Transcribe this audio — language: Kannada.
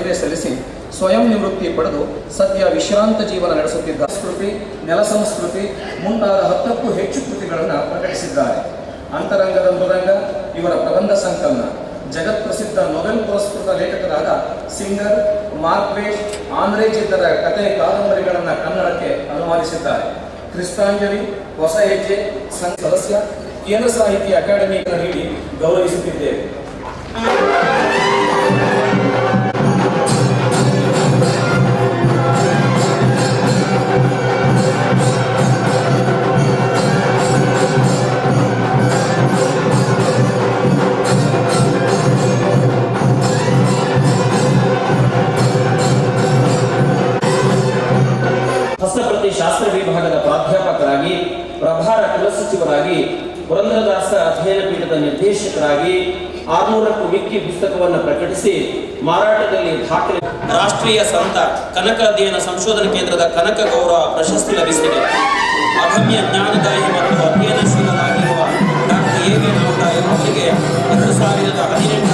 ಸೇವೆ ಸಲ್ಲಿಸಿ ಸ್ವಯಂ ನಿವೃತ್ತಿ ಪಡೆದು ಸದ್ಯ ವಿಶ್ರಾಂತ ಜೀವನ ನಡೆಸುತ್ತಿದ್ದ ಸಂಸ್ಕೃತಿ ನೆಲ ಸಂಸ್ಕೃತಿ ಮುಂತಾದ ಹತ್ತಕ್ಕೂ ಹೆಚ್ಚು ಕೃತಿಗಳನ್ನು ಪ್ರಕಟಿಸಿದ್ದಾರೆ ಅಂತರಂಗದ ಮೃದಂಗ ಇವರ ಪ್ರಬಂಧ ಸಂಕಲನ ಜಗತ್ಪ್ರಸಿದ್ಧ ನೊಬೆಲ್ ಪುರಸ್ಕೃತ ಲೇಖಕರಾದ ಸಿಂಗರ್ ಮಾರ್ಕ್ವೇಶ್ ಆಂದ್ರೇಜ್ ಇತರ ಕಥೆ ಕಾದಂಬರಿಗಳನ್ನು ಕನ್ನಡಕ್ಕೆ ಅನುವಾದಿಸಿದ್ದಾರೆ ಕ್ರಿಸ್ತಾಂಜಲಿ ಹೊಸ ಹೆಜ್ಜೆ ಸಂಘ ಸದಸ್ಯ ಕೇಂದ್ರ ಸಾಹಿತ್ಯ ಅಕಾಡೆಮಿ ನೀಡಿ ಗೌರವಿಸುತ್ತಿದ್ದೇವೆ ಹಸ್ತಪ್ರತಿ ಶಾಸ್ತ್ರ ವಿಭಾಗದ ಪ್ರಾಧ್ಯಾಪಕರಾಗಿ ಪ್ರಭಾರ ಕುಲಸಚಿವರಾಗಿ ಪುರಂದರದಾಸ ಅಧ್ಯಯನ ಪೀಠದ ನಿರ್ದೇಶಕರಾಗಿ ಆರ್ನೂರಕ್ಕೂ ಮಿಕ್ಕಿ ಪುಸ್ತಕವನ್ನು ಪ್ರಕಟಿಸಿ ಮಾರಾಟದಲ್ಲಿ ದಾಖಲೆ ರಾಷ್ಟ್ರೀಯ ಸಂತ ಕನಕ ಅಧ್ಯಯನ ಸಂಶೋಧನಾ ಕೇಂದ್ರದ ಕನಕ ಗೌರವ ಪ್ರಶಸ್ತಿ ಲಭಿಸಿದೆ ಅಗಮ್ಯ ಜ್ಞಾನದಾಯಿ ಮತ್ತು ಅಧ್ಯಯನಶೀಲರಾಗಿರುವ ಡಾಕ್ಟರ್ ಎ ವಿ ನಾಮದಾಯ ಅವರಿಗೆ ಎರಡು ಸಾವಿರದ ಹದಿನೆಂಟರ